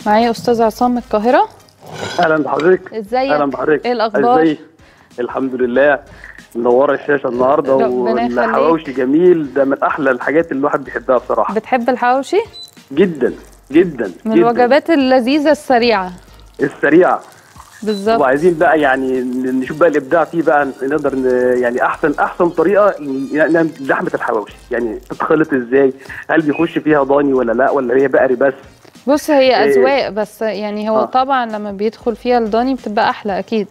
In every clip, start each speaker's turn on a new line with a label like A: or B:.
A: معايا استاذ عصام من القاهره
B: اهلا بحضرتك
A: ازيك
B: اهلا بحضرتك
A: ايه الاخبار
B: ازيك الحمد لله منوره الشاشه النهارده
A: ربنا يخليك.
B: والحواوشي جميل ده من احلى الحاجات اللي الواحد بيحبها بصراحه
A: بتحب الحواوشي
B: جدا جدا
A: من
B: جداً.
A: الوجبات اللذيذه السريعه
B: السريعه
A: بالظبط
B: وعايزين بقى يعني ن- نشوف بقى الابداع فيه بقى نقدر ن- يعني احسن احسن طريقه ن- نعمل لحمه الحواوشي يعني تتخلط ازاي هل بيخش فيها ضاني ولا لا ولا هي بقري بس
A: بص هي
B: إيه.
A: اذواق بس يعني هو
B: آه.
A: طبعا لما بيدخل فيها الضاني بتبقى احلى اكيد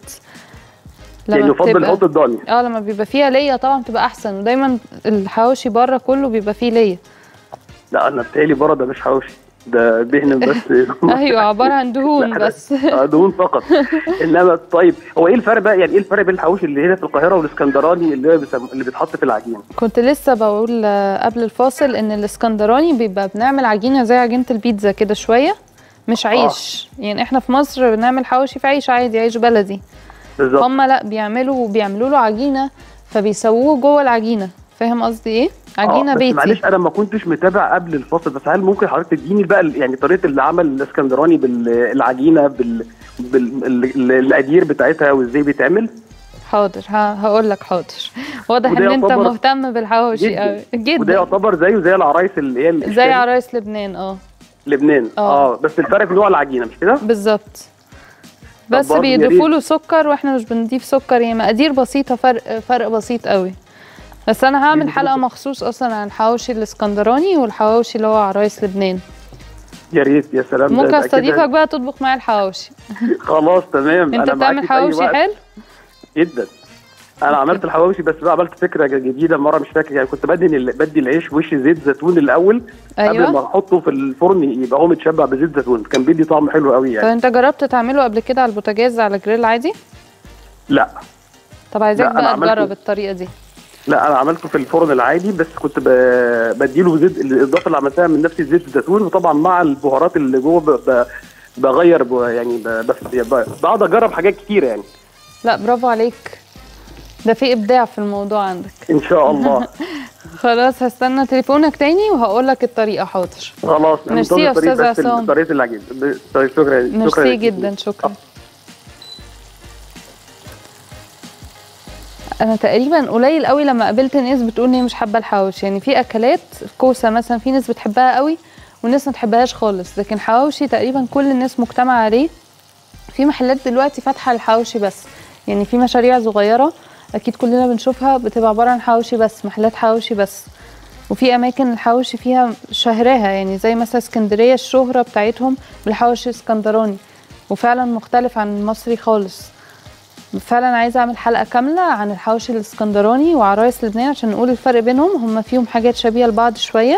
B: يعني يفضل
A: بتبقى-
B: نحط الضاني
A: اه لما بيبقى فيها ليا طبعا بتبقى احسن ودايما الحواوشي بره كله بيبقى فيه ليا
B: لا انا بتهيألي بره ده مش حواوشي ده دهن بس
A: ايوه عباره عن دهون
B: لا،
A: بس
B: آه، دهون فقط انما طيب هو ايه الفرق بقى يعني ايه الفرق بين الحواوشي اللي هنا في القاهره والاسكندراني اللي هو بيسم... اللي بيتحط في العجين
A: كنت لسه بقول آه، قبل الفاصل ان الاسكندراني بيبقى بنعمل عجينه زي عجينه البيتزا كده شويه مش عيش يعني احنا في مصر بنعمل حواوشي في عيش عادي عيش بلدي
B: بالظبط
A: هم لا بيعملوا بيعملوا له عجينه فبيسووه جوه العجينه فاهم قصدي ايه عجينه
B: آه، بس
A: بيتي
B: معلش انا ما كنتش متابع قبل الفصل بس هل ممكن حضرتك تديني بقى ال- يعني طريقه اللي عمل الاسكندراني بالعجينه بال بالقدير بتاعتها وازاي بيتعمل
A: حاضر هقول لك حاضر واضح
B: وده
A: ان انت
B: يعتبر
A: مهتم بالحواوشي
B: جدا.
A: قوي
B: وده
A: جدا
B: يعتبر زيه زي العرايس اللي هي
A: زي
B: الشام-
A: عرايس لبنان اه
B: لبنان
A: آه.
B: اه بس الفرق في نوع العجينه مش كده؟
A: بالظبط بس
B: برضه يا
A: بيضيفوا
B: ريت.
A: له سكر واحنا مش بنضيف سكر يعني مقادير بسيطه فرق فرق بسيط قوي بس انا هعمل
B: بيضيفوا
A: حلقه
B: سكر.
A: مخصوص اصلا عن الحواوشي الاسكندراني والحواوشي اللي هو عرايس لبنان
B: يا ريت يا سلام ده-
A: ممكن
B: ده كده-
A: استضيفك بقى تطبخ معايا الحواوشي
B: خلاص تمام
A: انت
B: أنا معاكي
A: بتعمل
B: في أي
A: حواوشي
B: وقت.
A: حلو
B: جدا انا عملت الحواوشي بس بقى عملت فكره جديده مره مش فاكر يعني كنت بدي ال- بدي العيش وش زيت زيتون الاول قبل ما
A: ايوه
B: احطه في الفرن يبقى هو متشبع بزيت زيتون كان بيدي طعم حلو قوي
A: طب
B: يعني
A: انت جربت تعمله قبل كده على البوتاجاز على جريل عادي
B: لا
A: طب عايزاك
B: لا، أنا
A: بقى
B: عملته.
A: تجرب الطريقه دي
B: لا انا عملته في الفرن العادي بس كنت ب- بديله زيت الاضافه اللي عملتها من نفسي زيت الزيتون وطبعا مع البهارات اللي جوه ب- ب- بغير ب- يعني ب- بف- ب- بقعد اجرب حاجات كتيره يعني
A: لا برافو عليك ده في ابداع في الموضوع عندك
B: ان شاء الله
A: خلاص هستنى تليفونك تاني وهقول لك الطريقه حاضر
B: خلاص أنا
A: ميرسي
B: منتظر
A: يا
B: طريقة
A: أستاذ
B: بس ال-
A: عصام.
B: طريقه العجين ب- طيب، شكرا شكرا
A: ميرسي جدا شكرا انا تقريبا قليل قوي لما قابلت ناس بتقول ان هي مش حابه الحواوشي يعني في اكلات كوسه مثلا في ناس بتحبها قوي وناس ما تحبهاش خالص لكن حواوشي تقريبا كل الناس مجتمعه عليه في محلات دلوقتي فاتحه الحواوشي بس يعني في مشاريع صغيره اكيد كلنا بنشوفها بتبقى عباره عن حواوشي بس محلات حواوشي بس وفي اماكن الحواوشي فيها شهرها يعني زي مثلا اسكندريه الشهره بتاعتهم بالحواوشي اسكندراني وفعلا مختلف عن المصري خالص فعلا عايزه اعمل حلقه كامله عن الحواوشي الاسكندراني وعرايس لبنان عشان نقول الفرق بينهم هم فيهم حاجات شبيهه لبعض شويه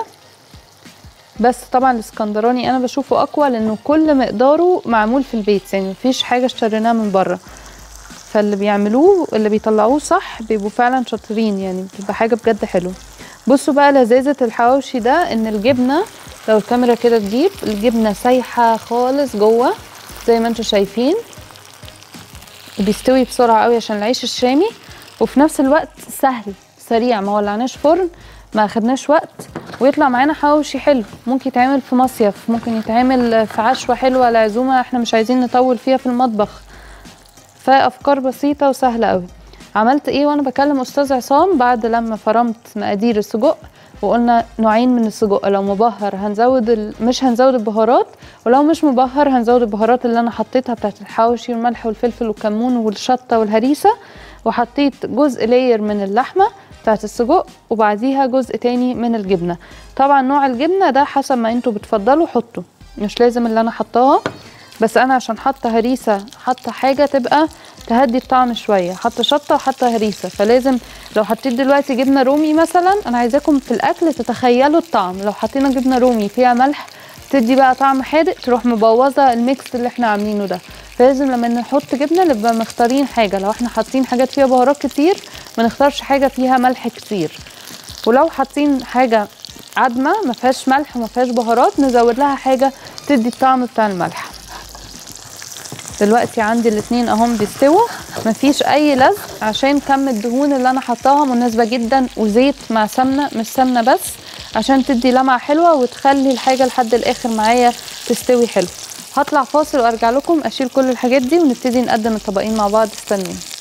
A: بس طبعا الاسكندراني انا بشوفه اقوى لانه كل مقداره معمول في البيت يعني مفيش حاجه اشتريناها من بره فاللي بيعملوه اللي بيطلعوه صح بيبقوا فعلا شاطرين يعني بتبقى حاجه بجد حلوه بصوا بقى لذاذه الحواوشي ده ان الجبنه لو الكاميرا كده تجيب الجبنه سايحه خالص جوه زي ما انتم شايفين بيستوي بسرعه قوي عشان العيش الشامي وفي نفس الوقت سهل سريع ما ولعناش فرن ما اخدناش وقت ويطلع معانا حواوشي حلو ممكن يتعمل في مصيف ممكن يتعمل في عشوه حلوه لعزومه احنا مش عايزين نطول فيها في المطبخ فافكار بسيطه وسهله قوي عملت ايه وانا بكلم استاذ عصام بعد لما فرمت مقادير السجق وقلنا نوعين من السجق لو مبهر هنزود ال... مش هنزود البهارات ولو مش مبهر هنزود البهارات اللي انا حطيتها بتاعت الحواوشي والملح والفلفل والكمون والشطه والهريسه وحطيت جزء لاير من اللحمه بتاعت السجق وبعديها جزء تاني من الجبنه طبعا نوع الجبنه ده حسب ما انتوا بتفضلوا حطوا مش لازم اللي انا حطاها بس انا عشان حاطه هريسه حاطه حاجه تبقى تهدي الطعم شويه حاطه شطه وحاطه هريسه فلازم لو حطيت دلوقتي جبنه رومي مثلا انا عايزاكم في الاكل تتخيلوا الطعم لو حطينا جبنه رومي فيها ملح تدي بقى طعم حادق تروح مبوظه الميكس اللي احنا عاملينه ده فلازم لما نحط جبنه نبقى مختارين حاجه لو احنا حاطين حاجات فيها بهارات كتير ما نختارش حاجه فيها ملح كتير ولو حاطين حاجه عدمه ما فيهاش ملح وما فيهاش بهارات نزود لها حاجه تدي الطعم بتاع الملح دلوقتي عندي الاتنين اهم بيستووا مفيش اي لزق عشان كم الدهون اللي انا حطاها مناسبه جدا وزيت مع سمنه مش سمنه بس عشان تدي لمعه حلوه وتخلي الحاجه لحد الاخر معايا تستوي حلو هطلع فاصل وارجع لكم اشيل كل الحاجات دي ونبتدي نقدم الطبقين مع بعض استنوني